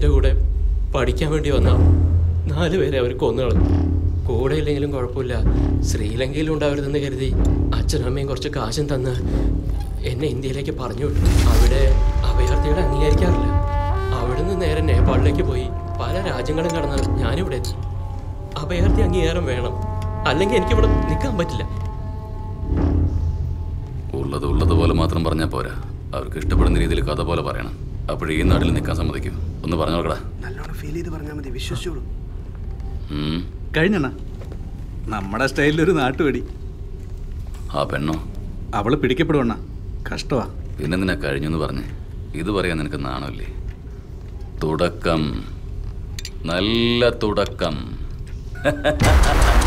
എൻ്റെ കൂടെ പഠിക്കാൻ വേണ്ടി വന്ന നാല് പേരെ അവർ കൊന്നു കളഞ്ഞു കൂടെ ഇല്ലെങ്കിലും കുഴപ്പമില്ല ശ്രീലങ്കയിലും ഉണ്ടാവരുതെന്ന് കരുതി അച്ഛനും അമ്മയും കുറച്ച് കാശും തന്ന് എന്നെ ഇന്ത്യയിലേക്ക് പറഞ്ഞു വിട്ടു അവിടെ അഭയാർത്ഥികളെ അംഗീകരിക്കാറില്ല അവിടുന്ന് നേരെ നേപ്പാളിലേക്ക് പോയി പല രാജ്യങ്ങളും കടന്ന് ഞാനിവിടെ എത്തി അഭയാർത്ഥി അംഗീകാരം വേണം അല്ലെങ്കിൽ എനിക്കിവിടെ നിൽക്കാൻ പറ്റില്ല ഉള്ളത് ഉള്ളതുപോലെ മാത്രം പറഞ്ഞാൽ പോരാ അവർക്ക് ഇഷ്ടപ്പെടുന്ന രീതിയിൽ കഥ പോലെ പറയണം അപ്പോഴേ ഈ നാട്ടിൽ നിൽക്കാൻ സമ്മതിക്കും ഒന്ന് പറഞ്ഞു നോക്കടാ നല്ലോണം ഫീൽ ചെയ്ത് പറഞ്ഞാൽ മതി വിശ്വസിച്ചോളൂ ഉം. കഴിഞ്ഞണ്ണ നമ്മുടെ സ്റ്റൈലിലൊരു നാട്ടുവെടി ആ പെണ്ണോ അവള് പിടിക്കപ്പെടുവണ്ണ കഷ്ടമാ പിന്നെന്തിനാ കഴിഞ്ഞു എന്ന് പറഞ്ഞ് ഇത് പറയാൻ നിനക്ക് നാണമില്ലേ തുടക്കം നല്ല തുടക്കം